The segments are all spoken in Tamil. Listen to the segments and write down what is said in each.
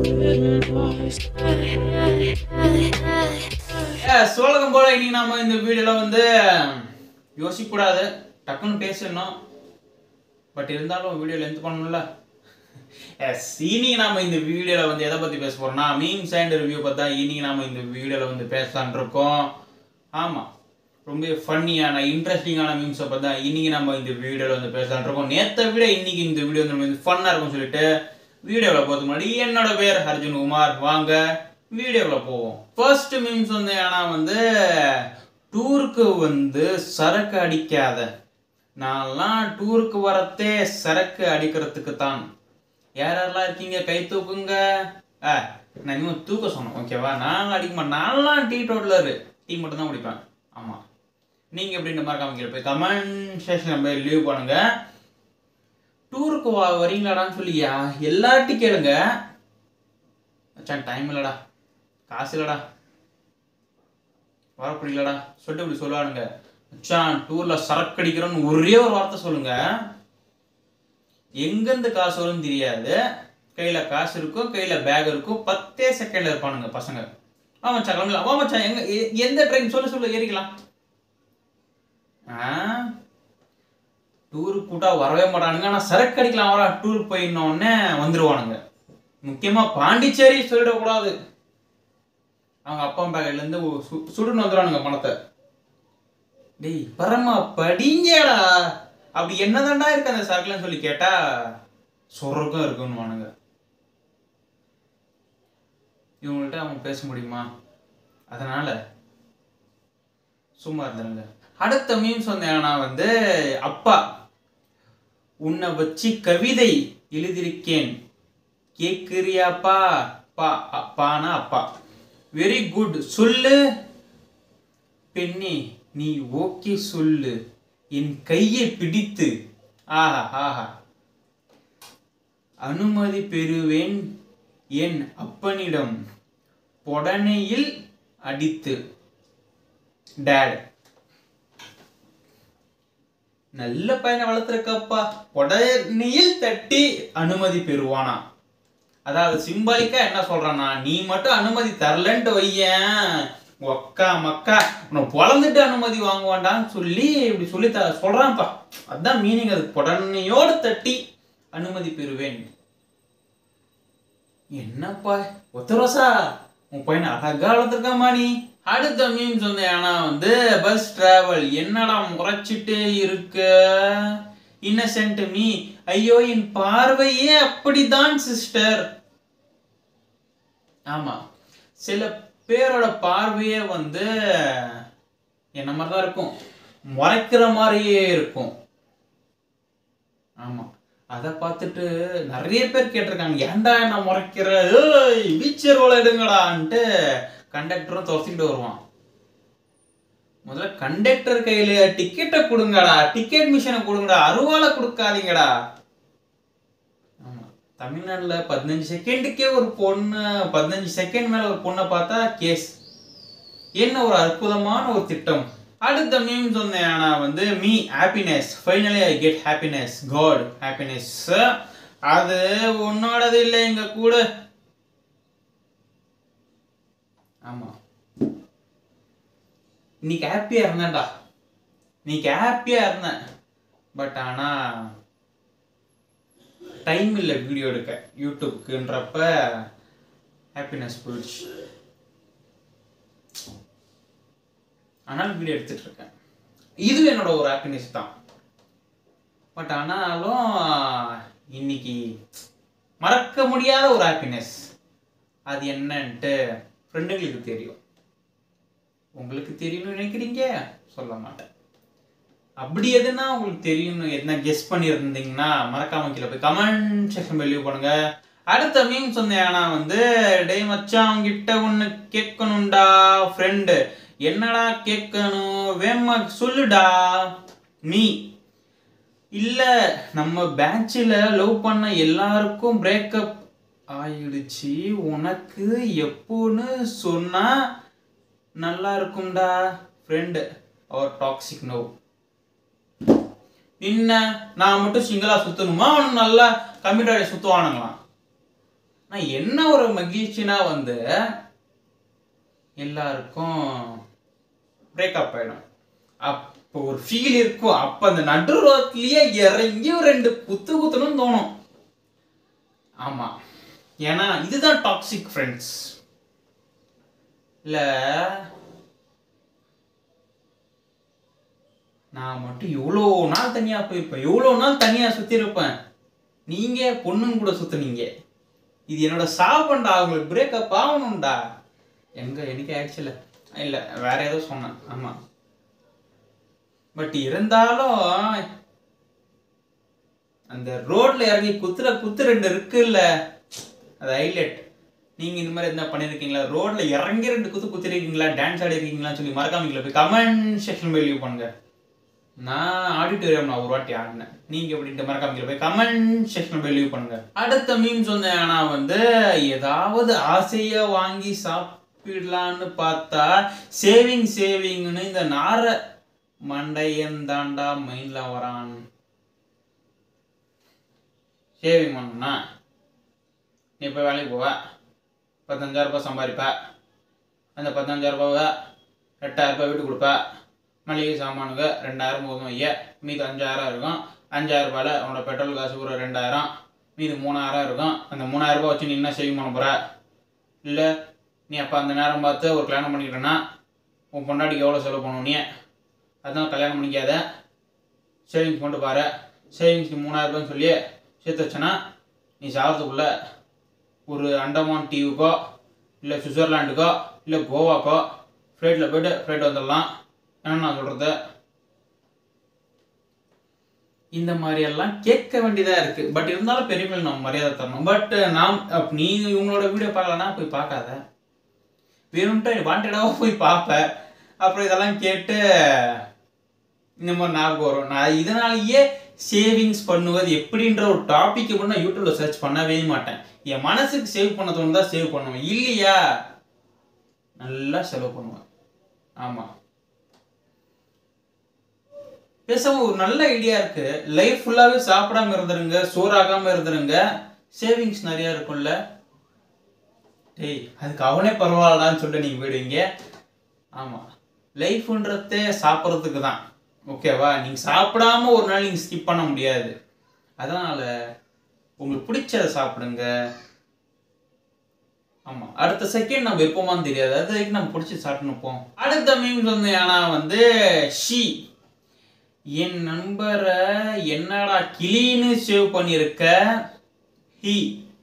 சோழகம் போல இன்னைக்கு நாம இந்த வீடியோல வந்து யோசிக்க கூடாது டக்குன்னு பேசணும் பட் இருந்தாலும் வீடியோ லென்த் பண்ணணும்ல எஸ் இன்னைக்கு நாம இந்த வீடியோல வந்து எதை பத்தி பேச போறோம்னா மீம்ஸ் அண்ட் ரிவ்யூ பத்தி தான் இன்னைக்கு நாம இந்த வீடியோல வந்து பேசலான் இருக்கோம் ஆமா ரொம்ப ஃபன்னியான இன்ட்ரெஸ்டிங்கான மீம்ஸை பத்தி தான் இன்னைக்கு நம்ம இந்த வீடியோல வந்து பேசலான் இருக்கோம் நேத்தை விட இன்னைக்கு இந்த வீடியோ வந்து ஃபன்னா இருக்கும்னு சொல்லிட்டு வீடியோவில் போகிறதுக்கு முன்னாடி என்னோட பேர் அர்ஜுன் குமார் வாங்க வீடியோவில் போவோம் ஃபர்ஸ்ட் மீம்ஸ் வந்து ஏன்னா வந்து டூருக்கு வந்து சரக்கு அடிக்காத நான்லாம் டூருக்கு வரத்தே சரக்கு அடிக்கிறதுக்கு தான் யார் யாரெல்லாம் இருக்கீங்க கை தூக்குங்க ஆ நான் இன்னும் தூக்க சொன்னேன் ஓகேவா நான் அடிக்க மாட்டேன் நான்லாம் டீ டோட்டலர் டீ மட்டும் தான் குடிப்பேன் ஆமாம் நீங்கள் எப்படி இந்த மாதிரி காமிக்கிற போய் கமெண்ட் செக்ஷனில் போய் லீவ் பண்ணுங்க டூருக்கு வா வரீங்களாடான்னு சொல்லியா எல்லார்ட்டும் கேளுங்க மச்சான் டைம் இல்லடா காசு இல்லடா வர பிடிக்கலடா சொல்லிட்டு இப்படி சொல்லுவானுங்க மச்சான் டூர்ல சரக்கு அடிக்கிறோன்னு ஒரே ஒரு வார்த்தை சொல்லுங்க எங்கேருந்து காசு வரும்னு தெரியாது கையில காசு இருக்கும் கையில பேக் இருக்கும் பத்தே செகண்ட்ல இருப்பானுங்க பசங்க வா மச்சான் கிளம்பலாம் வா மச்சான் எங்க எ- எந்த ட்ரெயின் சொல்லு சொல்லு ஏறிக்கலாம் ஆ டூருக்கு கூட்டா வரவே மாட்டானுங்க ஆனால் சரக்கு அடிக்கலாம் வர டூருக்கு போயிடனோடனே வந்துருவானுங்க முக்கியமா பாண்டிச்சேரி சொல்லிடக்கூடாது அவங்க அப்பா பேக்லேருந்து சுடுன்னு வந்துடுவானுங்க பணத்தை டேய் பரமா படிங்கடா அப்படி என்னதான்டா இருக்கு அந்த சரக்குலன்னு சொல்லி கேட்டா சொர்க்கம் இருக்குன்னு இவங்கள்ட்ட அவங்க பேச முடியுமா அதனால சும்மா இருந்துருங்க அடுத்த மீம்ஸ் வந்து என்னன்னா வந்து அப்பா உன்னை வச்சு கவிதை எழுதியிருக்கேன் கேக்குறியாப்பா பா அப்பானா அப்பா வெரி குட் சொல்லு பெண்ணே நீ ஓகே சொல்லு என் கையை பிடித்து ஆஹா ஆஹா அனுமதி பெறுவேன் என் அப்பனிடம் பொடனையில் அடித்து டேட் நல்ல பையனை வளர்த்துருக்கப்பா உடனேயில் தட்டி அனுமதி பெறுவானா அதாவது சிம்பாலிக்கா என்ன சொல்றானா நீ மட்டும் அனுமதி தரலன்ட்டு வையேன் ஒக்கா மக்கா உன்னை பொழந்துட்டு அனுமதி வாங்குவான்டான்னு சொல்லி இப்படி சொல்லி த சொல்றான்ப்பா அதான் மீனிங் அது உடனேயோடு தட்டி அனுமதி பெறுவேன் என்னப்பா ஒத்தரோசா உன் பையனை அழகா வளர்த்துருக்காமா நீ அடுத்த மீம்ஸ் வந்து ஏன்னா வந்து பஸ் டிராவல் என்னடா முறைச்சிட்டே இருக்க இன்னசென்ட் மீ ஐயோ என் பார்வையே அப்படிதான் சிஸ்டர் ஆமா சில பேரோட பார்வையே வந்து என்ன மாதிரி தான் இருக்கும் முறைக்கிற மாதிரியே இருக்கும் ஆமா அதை பார்த்துட்டு நிறைய பேர் கேட்டிருக்காங்க ஏன்டா என்ன முறைக்கிற ஏய் வீச்சர் ரோல எடுங்கடான்ட்டு கண்டக்டரும் துரத்திக்கிட்டு வருவான் முதல்ல கண்டக்டர் கையில டிக்கெட்டை கொடுங்கடா டிக்கெட் மிஷினை கொடுங்கடா அருவாலை கொடுக்காதீங்கடா ஆமா தமிழ்நாட்டுல பதினஞ்சு செகண்டுக்கே ஒரு பொண்ணு பதினஞ்சு செகண்ட் மேல ஒரு பொண்ணை பார்த்தா கேஸ் என்ன ஒரு அற்புதமான ஒரு திட்டம் அடுத்த மீம் சொன்னேன் ஆனா வந்து me happiness finally I get happiness got happiness அது உன்னோடது இல்லை எங்க கூட ஆமா இன்னைக்கு ஹாப்பியா இருந்தேன்டா இன்னைக்கு ஹாப்பியா இருந்தேன் பட் ஆனா டைம் இல்லை வீடியோ எடுக்க யூடியூப்க்குன்றப்ப ஹாப்பினஸ் போயிடுச்சு ஆனால் வீடியோ எடுத்துட்டு இருக்கேன் இது என்னோட ஒரு ஹாப்பினஸ் தான் பட் ஆனாலும் இன்னைக்கு மறக்க முடியாத ஒரு ஹாப்பினஸ் அது என்னன்ட்டு ஃப்ரெண்டுங்களுக்கு தெரியும் உங்களுக்கு தெரியும்னு நினைக்கிறீங்க சொல்ல மாட்டேன் அப்படி எதுனா உங்களுக்கு தெரியும்னு என்ன கெஸ் பண்ணியிருந்தீங்கன்னா மறக்காம கீழே போய் கமெண்ட் செக்ஷன் லீவ் பண்ணுங்க அடுத்த மீம் சொன்னேன்னா வந்து டேய் மச்சான் கிட்ட ஒன்று கேட்கணும்டா ஃப்ரெண்டு என்னடா கேட்கணும் வேமா சொல்லுடா நீ இல்ல நம்ம பேட்சில் லவ் பண்ண எல்லாருக்கும் பிரேக்கப் ஆயிடுச்சு உனக்கு எப்போன்னு சொன்னா நல்லா இருக்கும்டா ஃப்ரெண்டு அவர் டாக்ஸிக் நோ என்ன நான் மட்டும் சிங்கிளா சுத்தணுமா அவன் நல்லா கம்ப்யூட்டரை சுத்துவானுங்களாம் ஆனால் என்ன ஒரு மகிழ்ச்சினா வந்து எல்லாருக்கும் பிரேக்கப் ஆயிடும் அப்போ ஒரு ஃபீல் இருக்கும் அப்போ அந்த நடு ரோட்லயே இறங்கி ஒரு ரெண்டு குத்து குத்தணும்னு தோணும் ஆமா ஏன்னா இதுதான் டாக்ஸிக் ஃப்ரெண்ட்ஸ் இல்ல நான் மட்டும் எவ்வளோ நாள் தனியா போயிருப்பேன் எவ்வளோ நாள் தனியா சுத்தி இருப்பேன் நீங்க பொண்ணுங்க கூட சுத்துனீங்க இது என்னோட சாபண்டா அவங்களுக்கு பிரேக்கப் ஆகணும்டா எங்க எனக்கு ஆக்சுவல இல்ல வேற ஏதோ சொன்னேன் ஆமா பட் இருந்தாலும் அந்த ரோட்ல இறங்கி குத்துற குத்து ரெண்டு இருக்குல்ல அது ஹைலைட் நீங்க இந்த மாதிரி என்ன பண்ணிருக்கீங்களா ரோட்ல இறங்கி ரெண்டு குத்து குத்திருக்கீங்களா டான்ஸ் ஆடி இருக்கீங்களா சொல்லி மறக்காம போய் கமெண்ட் செக்ஷன் போய் லீவ் பண்ணுங்க நான் ஆடிட்டோரியம் நான் ஒரு வாட்டி ஆடினேன் நீங்க எப்படின்ட்டு மறக்காம போய் கமெண்ட் செக்ஷன் போய் லீவ் பண்ணுங்க அடுத்த மீம் சொன்னேன் ஆனா வந்து ஏதாவது ஆசையா வாங்கி சாப்பிடலான்னு பார்த்தா சேவிங் சேவிங்னு இந்த நார மண்டையன் தாண்டா மைண்ட்ல வரான் சேவிங் பண்ணணும்னா நீ இப்போ வேலைக்கு போவ பத்தஞ்சாயிரம் ரூபாய் சம்பாதிப்ப அந்த பத்தஞ்சாயிரம் ரூபாவை எட்டாயிரம் ரூபாய் வீட்டுக்கு கொடுப்ப மளிகை சாமானுங்க ரெண்டாயிரம் போதும் ஐயா மீதி அஞ்சாயிரம் இருக்கும் அஞ்சாயிரம் ரூபாயில் உன்னோட பெட்ரோல் காசு ஒரு ரெண்டாயிரம் மீதி மூணாயிரம் இருக்கும் அந்த மூணாயிரம் ரூபாய் வச்சு நீ என்ன சேவிங் பண்ண போற இல்லை நீ அப்போ அந்த நேரம் பார்த்து ஒரு கல்யாணம் பண்ணிக்கிட்டேன்னா உன் பொண்டாட்டிக்கு எவ்வளோ செலவு பண்ணணும் நீ அதான் கல்யாணம் பண்ணிக்காத சேவிங்ஸ் கொண்டு பாரு சேவிங்ஸ்க்கு மூணாயிரம் ரூபாய்ன்னு சொல்லி சேர்த்து வச்சனா நீ சாகிறதுக்குள்ள ஒரு அண்டமான் தீவுக்கோ இல்லை சுவிட்சர்லாண்டுக்கோ இல்லை கோவாக்கோ ஃப்ளைட்டில் போயிட்டு ஃப்ளைட் வந்துடலாம் என்ன நான் சொல்கிறது இந்த மாதிரி எல்லாம் கேட்க வேண்டியதா இருக்கு பட் இருந்தாலும் பெரியவங்களுக்கு நம்ம மரியாதை தரணும் பட் நாம் அப்ப நீ இவங்களோட வீடியோ பார்க்கலன்னா போய் பார்க்காத வேணும்ட்டு வாண்டடாக போய் பார்ப்ப அப்புறம் இதெல்லாம் கேட்டு இந்த மாதிரி ஞாபகம் வரும் நான் இதனாலேயே சேவிங்ஸ் பண்ணுவது எப்படின்ற ஒரு டாபிக் கூட நான் யூடியூப்ல சர்ச் பண்ணவே மாட்டேன் என் மனசுக்கு சேவ் பண்ண தோணுதா சேவ் பண்ணுவேன் இல்லையா நல்லா செலவு பண்ணுவேன் ஆமா பேசாம ஒரு நல்ல ஐடியா இருக்கு லைஃப் ஃபுல்லாவே சாப்பிடாம இருந்துருங்க சோறாகாம இருந்துருங்க சேவிங்ஸ் நிறைய இருக்கும்ல டேய் அதுக்கு அவனே பரவாயில்லடான்னு சொல்லிட்டு நீங்க போயிடுவீங்க ஆமா லைஃப்ன்றதே சாப்பிட்றதுக்கு தான் ஓகேவா நீங்க சாப்பிடாம ஒரு நாள் நீங்க ஸ்கிப் பண்ண முடியாது அதனால உங்களுக்கு பிடிச்சதை சாப்பிடுங்க ஆமா அடுத்த செகண்ட் நம்ம இருப்போமான்னு தெரியாது அது வரைக்கும் நம்ம பிடிச்சி சாப்பிட்டு போம் அடுத்த மீம்ஸ் வந்து ஏன்னா வந்து ஷி என் நண்பரை என்னடா கிளின்னு சேவ் பண்ணியிருக்க ஹி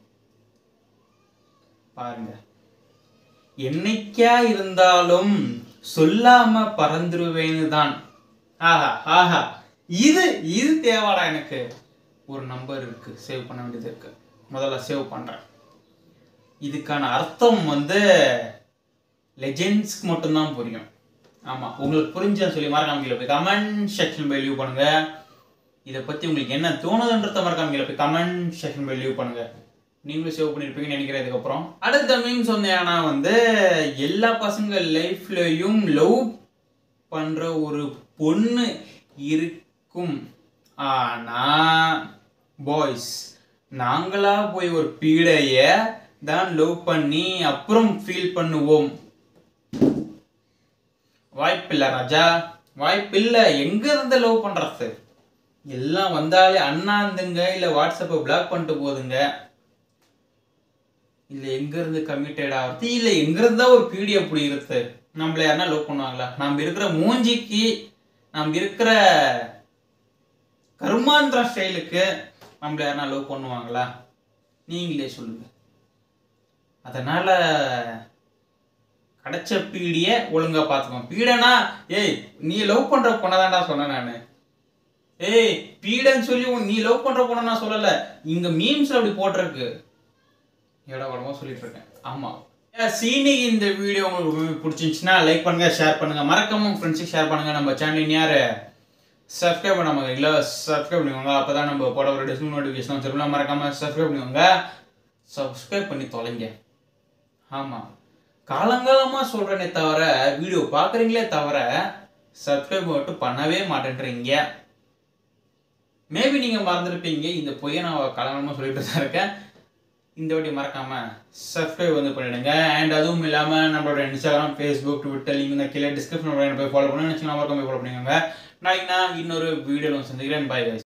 பாருங்க என்னைக்கா இருந்தாலும் சொல்லாம பறந்துருவேன்னு தான் ஆஹா ஆஹா இது இது தேவாடா எனக்கு ஒரு நம்பர் இருக்கு சேவ் பண்ண வேண்டியது இருக்கு முதல்ல சேவ் பண்றேன் இதுக்கான அர்த்தம் வந்து லெஜெண்ட்ஸ்க்கு மட்டும்தான் புரியும் ஆமா உங்களுக்கு புரிஞ்சுன்னு சொல்லி மறக்காம கீழே போய் கமெண்ட் செக்ஷன் போய் லீவ் பண்ணுங்க இதை பத்தி உங்களுக்கு என்ன தோணுதுன்றத மறக்காம கீழே போய் கமெண்ட் செக்ஷன் போய் லீவ் பண்ணுங்க நீங்களும் சேவ் பண்ணிருப்பீங்கன்னு நினைக்கிறேன் இதுக்கப்புறம் அடுத்த மீம் சொன்னேன்னா வந்து எல்லா பசங்க லைஃப்லயும் லவ் பண்ற ஒரு பொண்ணு இருக்கும் ஆனா பாய்ஸ் நாங்களா போய் ஒரு பீடைய தான் லவ் பண்ணி அப்புறம் ஃபீல் பண்ணுவோம் வாய்ப்பில்லை ராஜா வாய்ப்பில்லை எங்க இருந்து லவ் பண்றது எல்லாம் வந்தாலே அண்ணாந்துங்க இல்ல வாட்ஸ்அப்பை பிளாக் பண்ணிட்டு போதுங்க இல்ல எங்க இருந்து கமிட்டட் ஆகுறது இல்ல எங்க இருந்தா ஒரு பீடி அப்படி இருக்கு நம்மள யாருன்னா லவ் பண்ணுவாங்களா நம்ம இருக்கிற மூஞ்சிக்கு நம்ம இருக்கிற கர்மாந்திர ஸ்டைலுக்கு நம்மள யாருன்னா லவ் பண்ணுவாங்களா நீங்களே சொல்லுங்க அதனால கிடைச்ச பீடிய ஒழுங்கா பாத்துக்கோ பீடனா ஏய் நீ லவ் பண்ற பொண்ணதான்டா சொன்னேன் நானு ஏய் பீடன்னு சொல்லி உன் நீ லவ் பண்ற பொண்ண நான் சொல்லல இங்க மீம்ஸ்ல அப்படி போட்டிருக்கு ஏடா உடம்பா சொல்லிட்டு இருக்கேன் ஆமா சீனி இந்த வீடியோ உங்களுக்கு ரொம்ப பிடிச்சிருந்துச்சுன்னா லைக் பண்ணுங்க ஷேர் பண்ணுங்க மறக்காம உங்க ஃப்ரெண்ட்ஸுக்கு ஷேர் பண்ணுங்க நம்ம சேனல் யாரு சப்ஸ்கிரைப் பண்ணாம இல்லை சப்ஸ்கிரைப் பண்ணிக்கோங்க அப்பதான் நம்ம போட ஒரு டிஸ்பிள் நோட்டிஃபிகேஷன் சொல்லலாம் மறக்காம சப்ஸ்கிரைப் பண்ணிக்கோங்க சப்ஸ்கிரைப் பண்ணி தொலைங்க ஆமா காலங்காலமா சொல்றேனே தவிர வீடியோ பாக்குறீங்களே தவிர சப்ஸ்கிரைப் மட்டும் பண்ணவே மாட்டேன்றீங்க மேபி நீங்க மறந்துருப்பீங்க இந்த பொய்யை நான் காலங்காலமா சொல்லிட்டு தான் இருக்கேன் இந்த வாட்டி மறக்காம சப்ஸ்கிரைப் வந்து பண்ணிடுங்க அண்ட் அதுவும் இல்லாமல் நம்மளோட இன்ஸ்டாகிராம் ஃபேஸ்புக் ட்விட்டர் லிங்க் இந்த கீழே டிஸ்கிரிப்ஷன் போய் ஃபாலோ பண்ணி நினச்சிங்கன்னா மறக்காம ஃபாலோ பண்ணிக்கோங்க நாளைக்கு நான் இன்னொரு வீடியோவில் சந்திக்கிறேன் பாய் guys